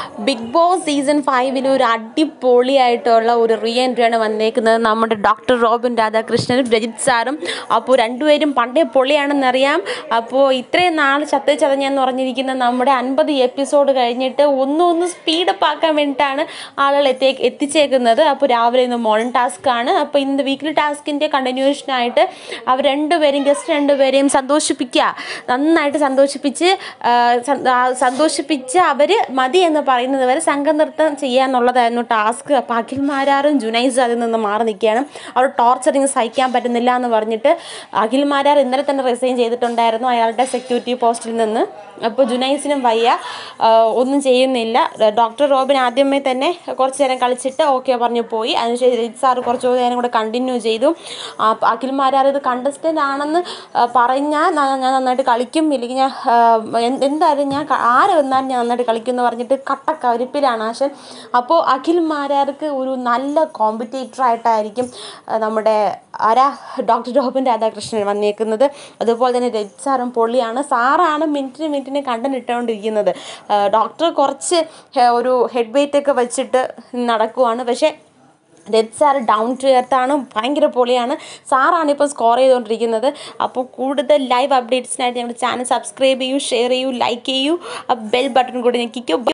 big boss season ഫൈവിൽ ഒരു അടിപൊളിയായിട്ടുള്ള ഒരു റീ എൻട്രിയാണ് വന്നേക്കുന്നത് നമ്മുടെ ഡോക്ടർ റോബിൻ രാധാകൃഷ്ണനും രജിത് സാറും അപ്പോൾ രണ്ടുപേരും പണ്ടേ പൊളിയാണെന്നറിയാം അപ്പോൾ ഇത്രയും നാൾ ചത്ത ചതഞ്ഞെന്ന് പറഞ്ഞിരിക്കുന്ന നമ്മുടെ അൻപത് എപ്പിസോഡ് കഴിഞ്ഞിട്ട് ഒന്നും ഒന്ന് സ്പീഡപ്പ് ആക്കാൻ വേണ്ടിയിട്ടാണ് ആളുകൾ എത്തി എത്തിച്ചേക്കുന്നത് അപ്പോൾ രാവിലെ ഇന്ന് മോർണിംഗ് ടാസ്ക് ആണ് അപ്പോൾ ഇന്ന് വീക്ക്ലി ടാസ്കിൻ്റെ കണ്ടിന്യൂഷനായിട്ട് അവർ രണ്ടുപേരും ഗസ്റ്റ് രണ്ടുപേരെയും സന്തോഷിപ്പിക്കുക നന്നായിട്ട് സന്തോഷിപ്പിച്ച് ആ, സ- ആ, സന്തോഷിപ്പിച്ച് അവർ മതി എന്ന് പറയുന്നത് വരെ സംഘനൃത്തം ചെയ്യുക എന്നുള്ളതായിരുന്നു ടാസ്ക് അപ്പോൾ അഖിൽമാരാറും ജുനൈസും അതിൽ നിന്ന് മാറി നിൽക്കുകയാണ് അവർ ടോർച്ചറിങ് സഹിക്കാൻ പറ്റുന്നില്ല എന്ന് പറഞ്ഞിട്ട് അഖിൽമാരാർ ഇന്നലെ തന്നെ റിസൈൻ ചെയ്തിട്ടുണ്ടായിരുന്നു അയാളുടെ സെക്യൂരിറ്റി പോസ്റ്റിൽ നിന്ന് അപ്പോൾ ജുനൈസിനും വയ്യ ആ, ഒന്നും ചെയ്യുന്നില്ല ഡോക്ടർ റോബിൻ ആദ്യമേ തന്നെ കുറച്ച് നേരം കളിച്ചിട്ട് ഓക്കെ പറഞ്ഞു പോയി അതിനുശേഷം രജിത് സാറ് കുറച്ച് നേരം കൂടെ കണ്ടിന്യൂ ചെയ്തു ആ, അഖിൽ മാരാർ ഇത് കണ്ടസ്റ്റൻ്റ് ആണെന്ന് ആ, പറഞ്ഞാൽ ഞാൻ ഞാൻ നന്നായിട്ട് കളിക്കും ഇല്ലെങ്കിൽ ഞാൻ ആ, എന്ത് എന്തായാലും ഞാൻ ക- ആര് വന്നാലും ഞാൻ നന്നായിട്ട് കളിക്കും എന്ന് പറഞ്ഞിട്ട് കട്ട കരിപ്പിലാണ് ആശൻ അപ്പോൾ അഖിൽ മാരാർക്ക് ഒരു നല്ല കോമ്പറ്റേറ്റർ ആയിട്ടായിരിക്കും ആ, നമ്മുടെ ആരാ ഡോക്ടർ റോബിൻ രാധാകൃഷ്ണൻ വന്നേക്കുന്നത് അതുപോലെ തന്നെ രജിത് സാറും പൊള്ളിയാണ് സാറാണ് മിനിറ്റിന് മിനിറ്റിന് കണ്ടന്റ് ഇട്ടുകൊണ്ടിരിക്കുന്നത് ആ, ഡോക്ടർ കുറച്ച് ഹെ- ഒരു ഹെഡ് വെയിറ്റ് ഒക്കെ വെച്ചിട്ട് നടക്കുവാണ് പക്ഷേ Rajith sir down to earth ആണ് ഭയങ്കര പൊളിയാണ് സാറാണ് ഇപ്പോൾ സ്കോർ ചെയ്തുകൊണ്ടിരിക്കുന്നത് അപ്പോൾ കൂടുതൽ ലൈവ് അപ്ഡേറ്റ്സിനായിട്ട് ഞങ്ങളുടെ ചാനൽ സബ്സ്ക്രൈബ് ചെയ്യൂ ഷെയർ ചെയ്യൂ ലൈക്ക് ചെയ്യൂ ആ ബെൽ ബട്ടൺ കൂടി ഞെക്കിക്കൂ